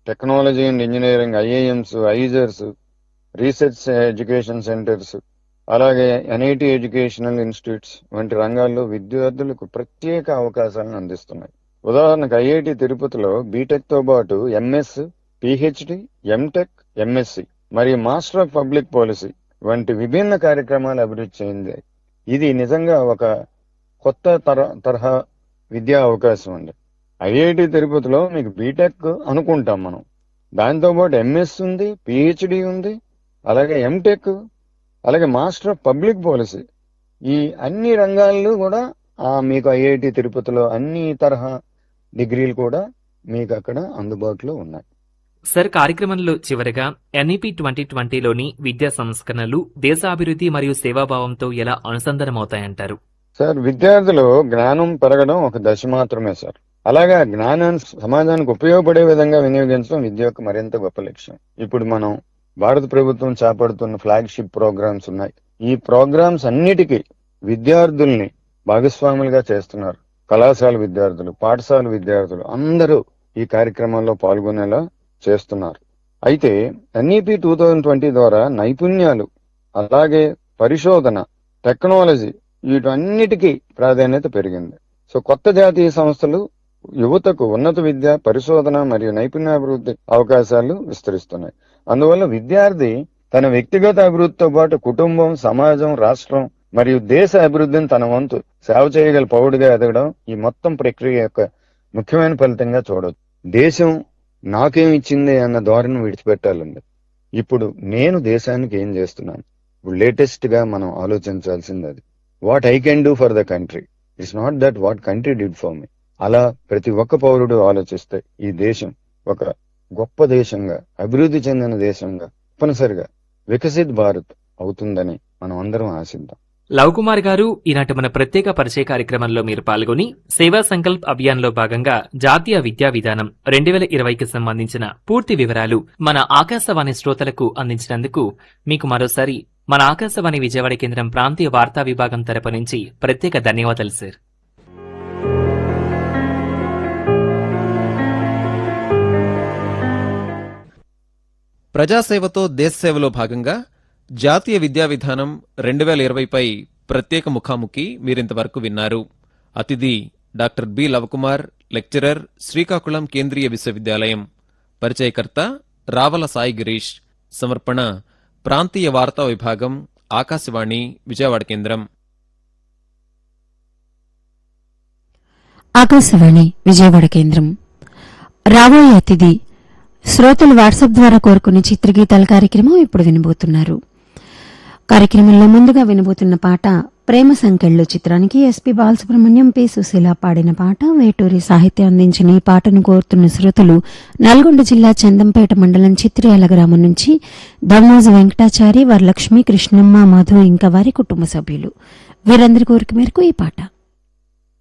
technology and engineering IIMs IISERs research education centres అలాగే NIT educational institutes వంటి రంగాల్లో విద్యార్థులకు ప్రత్యేక అవకాశాలను అందిస్తున్నాయి ఉదాహరణకు ఐఐటి తిరుపతిలో బీటెక్ తో పాటు ఎంఎస్ పిహెచ్డి ఎంటెక్ ఎంఎస్సి మరియు మాస్టర్ ఆఫ్ పబ్లిక్ పాలసీ వంటి విభిన్న కార్యక్రమాలు అభివృద్ధి చెందాయి ఇది నిజంగా ఒక కొత్త తర తరహా విద్యా అవకాశం అండి ఐఐటి తిరుపతిలో మీకు బీటెక్ అనుకుంటాం మనం దాంతో పాటు ఎంఎస్ ఉంది పిహెచ్డి ఉంది అలాగే ఎంటెక్ అలాగే మాస్టర్ ఆఫ్ పబ్లిక్ పాలసీ ఈ అన్ని రంగాల్లో కూడా ఆ మీకు ఐఐటి తిరుపతిలో అన్ని తరహా డిగ్రీలు కూడా మీకు అక్కడ అందుబాటులో ఉన్నాయి సార్ కార్యక్రమంలో చివరగా ఎన్ఈపి ట్వంటీ ట్వంటీలోని విద్యా సంస్కరణలు దేశాభివృద్ధి మరియు సేవాభావంతో ఎలా అనుసంధానమవుతాయంటారు సార్ విద్యార్థులు జ్ఞానం పెరగడం ఒక దశ మాత్రమే సార్ అలాగే ఆ జ్ఞానాన్ని సమాజానికి ఉపయోగపడే విధంగా వినియోగించడం విద్య యొక్క మరింత గొప్ప లక్ష్యం ఇప్పుడు మనం భారత ప్రభుత్వం చేపడుతున్న ఫ్లాగ్షిప్ ప్రోగ్రామ్స్ ఉన్నాయి ఈ ప్రోగ్రామ్స్ అన్నిటికీ విద్యార్థుల్ని భాగస్వాములుగా చేస్తున్నారు కళాశాల విద్యార్థులు పాఠశాల విద్యార్థులు అందరూ ఈ కార్యక్రమాల్లో పాల్గొనేలా చేస్తున్నారు అయితే ఎన్ఈపి టూ థౌజండ్ ట్వంటీ ద్వారా నైపుణ్యాలు అలాగే పరిశోధన టెక్నాలజీ వీటన్నిటికీ ప్రాధాన్యత పెరిగింది సో కొత్త జాతీయ సంస్థలు యువతకు ఉన్నత విద్య పరిశోధన మరియు నైపుణ్యాభివృద్ధి అవకాశాలు విస్తరిస్తున్నాయి అందువల్ల విద్యార్థి తన వ్యక్తిగత అభివృద్ధితో పాటు కుటుంబం సమాజం రాష్ట్రం మరియు దేశ అభివృద్ధిని తన వంతు సేవ చేయగల పౌరుడిగా ఎదగడం ఈ మొత్తం ప్రక్రియ యొక్క ముఖ్యమైన ఫలితంగా చూడవచ్చు దేశం నాకేం ఇచ్చింది అన్న ధోరణి విడిచిపెట్టాలండి ఇప్పుడు నేను దేశానికి ఏం చేస్తున్నాను ఇప్పుడు లేటెస్ట్ గా మనం ఆలోచించాల్సింది అది what I can do for the country it's not that what country did for me అలా ప్రతి ఒక్క పౌరుడు ఆలోచిస్తే ఈ దేశం ఒక గొప్ప దేశంగా అభివృద్ధి చెందిన దేశంగా తప్పనిసరిగా వికసిత్ భారత్ అవుతుందని మనం అందరం ఆశిద్దాం లవ్ కుమార్ గారు ఈనాటి మన ప్రత్యేక పరిచయ కార్యక్రమంలో మీరు పాల్గొని సేవా సంకల్ప్ అభియాన్లో భాగంగా జాతీయ విద్యా విధానం రెండు వేల ఇరవైకి సంబంధించిన పూర్తి వివరాలు మన ఆకాశవాణి శ్రోతలకు అందించినందుకు మీకు మరోసారి మన ఆకాశవాణి విజయవాడ కేంద్రం ప్రాంతీయ వార్తా విభాగం తరపు నుంచి ప్రత్యేక ధన్యవాదాలు సార్ ప్రజాసేవతో దేశసేవలో భాగంగా జాతీయ విద్యా విధానం రెండు వేల ఇరవైపై ప్రత్యేక ముఖాముఖి మీరింతవరకు విన్నారు అతిథి doctor B Lavakumar lecturer Srikakulam కేంద్రీయ విశ్వవిద్యాలయం పరిచయకర్త రావల సాయి గిరీష్ సమర్పణ ప్రాంతీయ వార్తా విభాగం ఆకాశవాణి విజయవాడ కేంద్రం ఆకాశవాణి విజయవాడ కేంద్రం రాబోయే అతిథి శ్రోతలు వాట్సాప్ ద్వారా కోరుకునే చిత్రగీతాల కార్యక్రమం ఇప్పుడు వినబోతున్నారు కార్యక్రమంలో ముందుగా వినబోతున్న పాట ప్రేమ సంకెళ్ళు చిత్రానికి ఎస్పి బాలసుబ్రహ్మణ్యం పి సుశీల పాడిన పాట వేటూరి సాహిత్యం అందించిన ఈ పాటను కోరుతున్న శ్రోతలు నల్గొండ జిల్లా చందంపేట మండలం చిత్రియాల గ్రామం నుంచి దమ్మోజు వెంకటాచారి వరలక్ష్మి కృష్ణమ్మ మధు ఇంకా వారి కుటుంబ సభ్యులు వీరందరి కోరిక మేరకు ఈ పాట